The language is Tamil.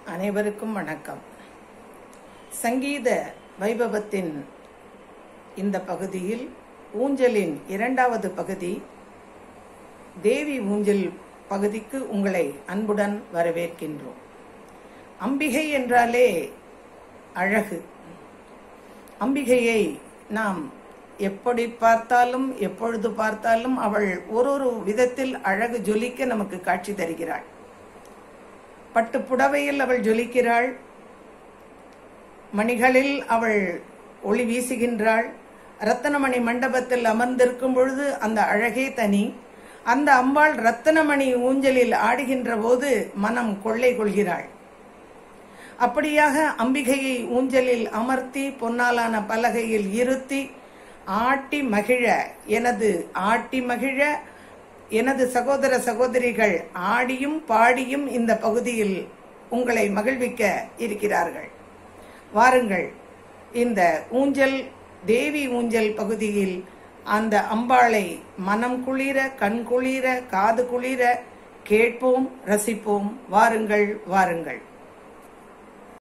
அனைவருக்கும் வணக்கம் சங்கீத வைபவத்தின் இந்த பகுதியில் ஊஞ்சலின் இரண்டாவது பகுதி தேவி ஊஞ்சல் பகுதிக்கு உங்களை அன்புடன் வரவேற்கின்றோம் அம்பிகை என்றாலே அழகு அம்பிகையை நாம் எப்படி பார்த்தாலும் எப்பொழுது பார்த்தாலும் அவள் ஒரு ஒரு விதத்தில் அழகு ஜொலிக்க நமக்கு காட்சி தருகிறாள் பட்டு புடவையில் அவள் ஜொலிக்கிறாள் மணிகளில் அவள் ஒளி வீசுகின்றாள் ரத்தனமணி மண்டபத்தில் அமர்ந்திருக்கும் பொழுது அந்த அழகே தனி அந்த அம்பாள் ரத்தனமணி ஊஞ்சலில் ஆடுகின்ற போது மனம் கொள்ளை கொள்கிறாள் அப்படியாக அம்பிகையை ஊஞ்சலில் அமர்த்தி பொன்னாலான பலகையில் இருத்தி ஆட்டி மகிழ எனது ஆட்டி மகிழ எனது சகோதர சகோதரிகள் ஆடியும் பாடியும் இந்த பகுதியில் உங்களை மகிழ்விக்க இருக்கிறார்கள் வாருங்கள் இந்த ஊஞ்சல் தேவி ஊஞ்சல் பகுதியில் அந்த அம்பாளை மனம் குளிர கண் குளிர காது குளிர கேட்போம் ரசிப்போம் வாருங்கள் வாருங்கள்